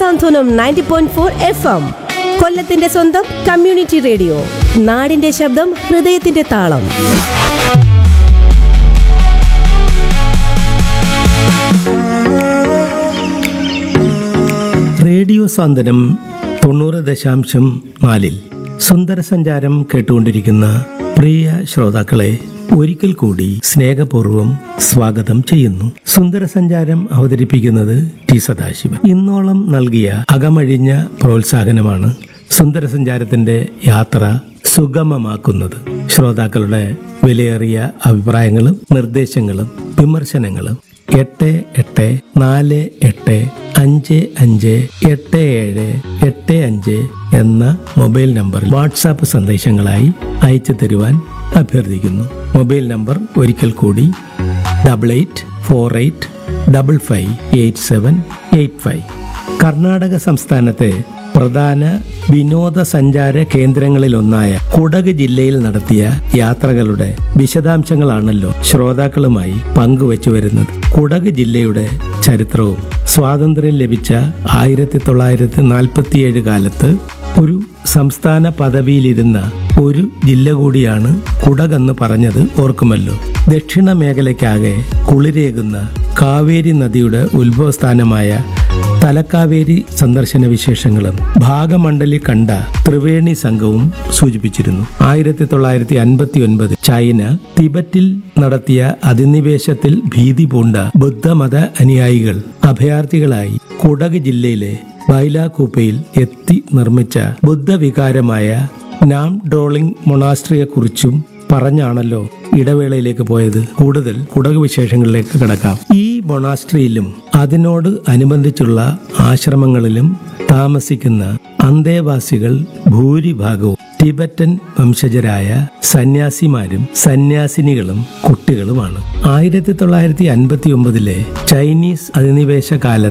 സാന്ത്വനം ninety point four F M കൊല്ലത്തിന്റെ സ്വന്തം community radio നാടിന്റെ ശബ്ദം ഹൃദയത്തിന്റെ താളം റേഡിയോ സാന്ത്വനം തൊണ്ണൂറ് ദശാംശം നാലിൽ സുന്ദര സഞ്ചാരം കേട്ടുകൊണ്ടിരിക്കുന്ന പ്രിയ ശ്രോതാക്കളെ ഒരിക്കൽ കൂടി സ്നേഹപൂർവ്വം സ്വാഗതം ചെയ്യുന്നു സുന്ദര സഞ്ചാരം അവതരിപ്പിക്കുന്നത് ടി സദാശിവൻ ഇന്നോളം നൽകിയ അകമഴിഞ്ഞ പ്രോത്സാഹനമാണ് സുന്ദര സഞ്ചാരത്തിന്റെ യാത്ര സുഗമമാക്കുന്നത് ശ്രോതാക്കളുടെ വിലയേറിയ അഭിപ്രായങ്ങളും നിർദ്ദേശങ്ങളും വിമർശനങ്ങളും എട്ട് എട്ട് നാല് എട്ട് അഞ്ച് അഞ്ച് എട്ട് ഏഴ് എട്ട് അഞ്ച് എന്ന മൊബൈൽ നമ്പറിൽ വാട്സാപ്പ് സന്ദേശങ്ങളായി അയച്ചു തരുവാൻ അഭ്യർത്ഥിക്കുന്നു മൊബൈൽ നമ്പർ ഒരിക്കൽ കൂടി double eight four eight double five eight seven eight five Karnataka സംസ്ഥാനത്തെ പ്രധാന വിനോദസഞ്ചാര കേന്ദ്രങ്ങളിലൊന്നായ കുടക് ജില്ലയിൽ നടത്തിയ യാത്രകളുടെ വിശദാംശങ്ങളാണല്ലോ ശ്രോതാക്കളുമായി പങ്കുവച്ചു വരുന്നത് കുടക് ജില്ലയുടെ ചരിത്രവും സ്വാതന്ത്ര്യം ലഭിച്ച ആയിരത്തി തൊള്ളായിരത്തി നാൽപ്പത്തിയേഴ് കാലത്ത് ഒരു സംസ്ഥാന പദവിയിലിരുന്ന ഒരു ജില്ല കൂടിയാണ് കുടകെന്ന് പറഞ്ഞത് ഓർക്കുമല്ലോ ദക്ഷിണ മേഖലയ്ക്കാകെ കുളിരേകുന്ന കാവേരി നദിയുടെ ഉത്ഭവസ്ഥാനമായ തലക്കാവേരി സന്ദർശന വിശേഷങ്ങളും ഭാഗമണ്ഡലി കണ്ട ത്രിവേണി സംഘവും സൂചിപ്പിച്ചിരുന്നു ആയിരത്തി തൊള്ളായിരത്തി അൻപത്തി ഒൻപത് ചൈന തിബറ്റിൽ നടത്തിയ അധിനിവേശത്തിൽ ഭീതി പൂണ്ട ബുദ്ധമത അനുയായികൾ അഭയാർത്ഥികളായി കുടക് ജില്ലയിലെ ബൈലാകൂപ്പയിൽ എത്തി നിർമ്മിച്ച ബുദ്ധവികാരമായ നാം ഡോളിംഗ് മൊണാസ്ട്രിയെക്കുറിച്ചും പറഞ്ഞാണല്ലോ ഇടവേളയിലേക്ക് പോയത് കൂടുതൽ കുടക് വിശേഷങ്ങളിലേക്ക് കിടക്കാം ഈ മൊണാസ്ട്രിയിലും അതിനോട് അനുബന്ധിച്ചുള്ള ആശ്രമങ്ങളിലും താമസിക്കുന്ന അന്തേവാസികൾ ഭൂരിഭാഗവും ടിബറ്റൻ വംശജരായ സന്യാസിമാരും സന്യാസിനികളും കുട്ടികളുമാണ് ആയിരത്തി തൊള്ളായിരത്തി അൻപത്തി ഒമ്പതിലെ ചൈനീസ് അധിനിവേശ കാലത്ത്